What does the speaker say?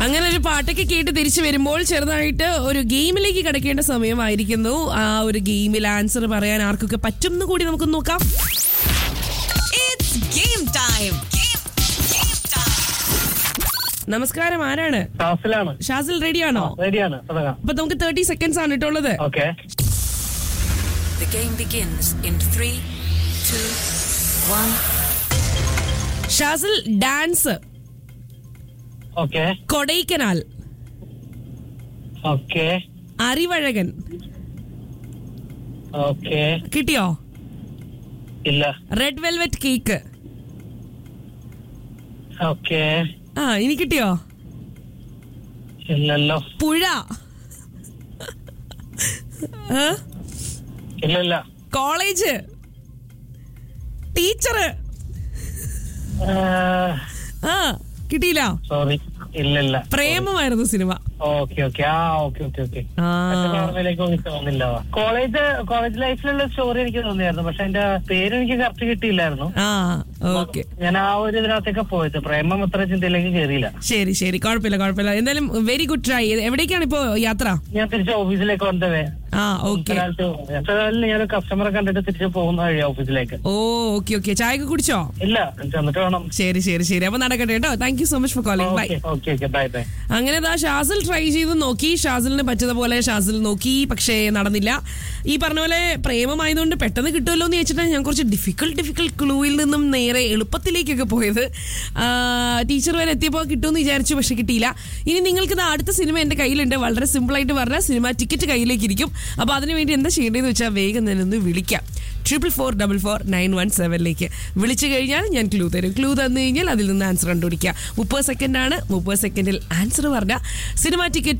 അങ്ങനെ ഒരു പാട്ടൊക്കെ കേട്ട് തിരിച്ചു വരുമ്പോൾ ചെറുതായിട്ട് ഒരു ഗെയിമിലേക്ക് കിടക്കേണ്ട സമയമായിരിക്കുന്നു ആ ഒരു ഗെയിമിൽ ആൻസർ പറയാൻ ആർക്കൊക്കെ പറ്റും എന്ന് കൂടി നമുക്ക് നോക്കാം It's game time. Game, game time. നമസ്കാരം ആരാണ് ക്ലാസ്സിലാണ് ഷാസിൽ റെഡിയാണോ റെഡിയാണ് തുടങ്ങാം അപ്പൊ നമുക്ക് തേർട്ടി സെക്കൻഡ്സ് ആണ് ഇട്ടുള്ളത് okay The game begins in three, two, one. Shazil dance okay Kodaikanal okay Arivazhagan okay കിട്ടിയോ ഇല്ല റെഡ് വെൽവെറ്റ് കേക്ക് ഓക്കെ ആ ഇനി കിട്ടിയോ ഇല്ലല്ലോ പുഴ ആ? ഇല്ലില്ല കോളേജ് ടീച്ചർ ആ കിട്ടിയില്ല സോറി ഇല്ലില്ല പ്രേമമായിരുന്നു സിനിമ ഓക്കെ ഓക്കെ ആ ഓക്കെ ഓക്കെ ഓക്കെ ആ ഓർമ്മയിലേക്ക് തോന്നില്ല കോളേജ് കോളേജ് ലൈഫിലുള്ള സ്റ്റോറി എനിക്ക് തോന്നിയായിരുന്നു പക്ഷെ എന്റെ പേര് എനിക്ക് കറക്റ്റ് കിട്ടിയില്ലായിരുന്നു ആ ഓക്കെ ഞാൻ ആ ഒരു ഇതിനകത്തേക്ക് പോയത് പ്രേമം അത്ര ചിന്തയിലേക്ക് കയറിയില്ല ശരി ശരി കുഴപ്പമില്ല കുഴപ്പമില്ല എന്തായാലും വെരി ഗുഡ് ട്രൈ എവിടേക്കാണ് ഇപ്പോ യാത്ര ഞാൻ തിരിച്ച് ഓഫീസിലേക്ക് വന്നതേ ആ ഓക്കെ ഞാൻ കസ്റ്റമറെ കണ്ടിട്ട് തിരിച്ച് പോകുന്ന വഴി ഓഫീസിലേക്ക് ഓ ഓക്കെ ഓക്കെ ചായ ഒക്കെ കുടിച്ചോ ഇല്ല ചെന്നിട്ട് വേണം ശരി ശരി ശരി അപ്പൊ നടക്കട്ടെ കേട്ടോ thank you so much for calling bye okay okay okay bye bye അങ്ങനെ ദാ ഷാസിൽ ട്രൈ ചെയ്ത് നോക്കി ഷാസിലിന് പറ്റുന്ന പോലെ ഷാസിൽ നോക്കി പക്ഷേ നടന്നില്ല ഈ പറഞ്ഞ പോലെ പ്രേമമായതുകൊണ്ട് പെട്ടെന്ന് കിട്ടുമല്ലോ എന്ന് വെച്ചിട്ടാണ് ഞാൻ കുറച്ച് ഡിഫിക്കൽട്ട് ഡിഫിക്കൽട്ട് ക്ലൂവിൽ നിന്നും നേരെ എളുപ്പത്തിലേക്കൊക്കെ പോയത് ടീച്ചർ വരെ എത്തിയപ്പോൾ കിട്ടുമെന്ന് വിചാരിച്ചു പക്ഷെ കിട്ടിയില്ല ഇനി നിങ്ങൾക്ക് ഇത് അടുത്ത സിനിമ എൻ്റെ കയ്യിലുണ്ട് വളരെ സിമ്പിളായിട്ട് പറഞ്ഞാൽ സിനിമ ടിക്കറ്റ് കയ്യിലേക്ക് ഇരിക്കും അപ്പോൾ അതിനുവേണ്ടി എന്താ ചെയ്യേണ്ടതെന്ന് വെച്ചാൽ വേഗം തന്നെ ഒന്ന് വിളിക്കാം triple four double four nine one സെവനിലേക്ക് വിളിച്ചു കഴിഞ്ഞാൽ ഞാൻ ക്ലൂ തരും ക്ലൂ തന്നു കഴിഞ്ഞാൽ അതിൽ നിന്ന് ആൻസർ കണ്ടുപിടിക്കുക മുപ്പത് സെക്കൻഡ് ആണ് മുപ്പത് സെക്കൻഡിൽ ആൻസർ പറഞ്ഞ സിനിമ ടിക്കറ്റ്